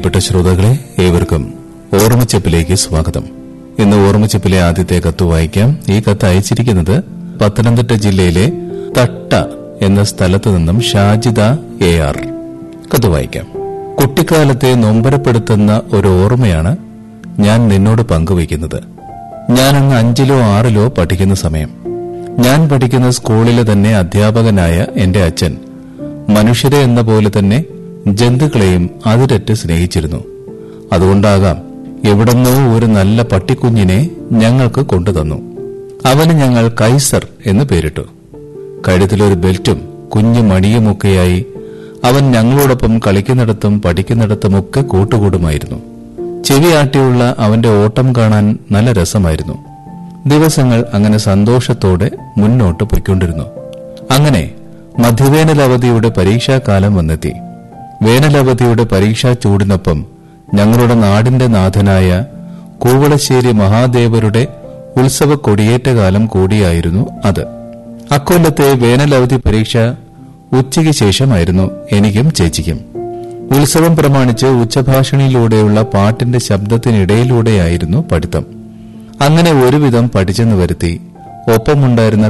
പ്രിയപ്പെട്ട ശ്രോതാക്കളെ ഏവർക്കും ഓർമ്മച്ചപ്പിലേക്ക് സ്വാഗതം ഇന്ന് ഓർമ്മച്ചപ്പിലെ ആദ്യത്തെ കത്ത് വായിക്കാം ഈ കത്ത് അയച്ചിരിക്കുന്നത് പത്തനംതിട്ട ജില്ലയിലെ തട്ട എന്ന സ്ഥലത്തു നിന്നും ഷാജിദ എ ആർ കത്ത് വായിക്കാം കുട്ടിക്കാലത്തെ നൊമ്പരപ്പെടുത്തുന്ന ഒരു ഓർമ്മയാണ് ഞാൻ നിന്നോട് പങ്കുവയ്ക്കുന്നത് ഞാനന്ന് അഞ്ചിലോ ആറിലോ പഠിക്കുന്ന സമയം ഞാൻ പഠിക്കുന്ന സ്കൂളിലെ തന്നെ അധ്യാപകനായ എന്റെ അച്ഛൻ മനുഷ്യരെ എന്ന പോലെ തന്നെ ജന്തുക്കളെയും അതിരറ്റ് സ്നേഹിച്ചിരുന്നു അതുകൊണ്ടാകാം എവിടെന്നോ ഒരു നല്ല പട്ടിക്കുഞ്ഞിനെ ഞങ്ങൾക്ക് കൊണ്ടുതന്നു അവന് ഞങ്ങൾ കൈസർ എന്ന് പേരിട്ടു കഴുത്തിലൊരു ബെൽറ്റും കുഞ്ഞു മണിയുമൊക്കെയായി അവൻ ഞങ്ങളോടൊപ്പം കളിക്കുന്നിടത്തും പഠിക്കുന്നിടത്തുമൊക്കെ കൂട്ടുകൂടുമായിരുന്നു ചെവിയാട്ടിയുള്ള അവന്റെ ഓട്ടം കാണാൻ നല്ല രസമായിരുന്നു ദിവസങ്ങൾ അങ്ങനെ സന്തോഷത്തോടെ മുന്നോട്ട് പൊയ്ക്കൊണ്ടിരുന്നു അങ്ങനെ മധ്യവേനലവധിയുടെ പരീക്ഷാകാലം വന്നെത്തി വേനലവധിയുടെ പരീക്ഷാ ചൂടിനൊപ്പം ഞങ്ങളുടെ നാടിന്റെ നാഥനായ കൂവളശ്ശേരി മഹാദേവരുടെ ഉത്സവ കൊടിയേറ്റകാലം കൂടിയായിരുന്നു അത് അക്കൊല്ലത്തെ വേനലവധി പരീക്ഷ ഉച്ചയ്ക്ക് ശേഷമായിരുന്നു എനിക്കും ചേച്ചിക്കും ഉത്സവം പ്രമാണിച്ച് ഉച്ചഭാഷണിയിലൂടെയുള്ള പാട്ടിന്റെ ശബ്ദത്തിനിടയിലൂടെയായിരുന്നു പഠിത്തം അങ്ങനെ ഒരുവിധം പഠിച്ചെന്ന് വരുത്തി ഒപ്പമുണ്ടായിരുന്ന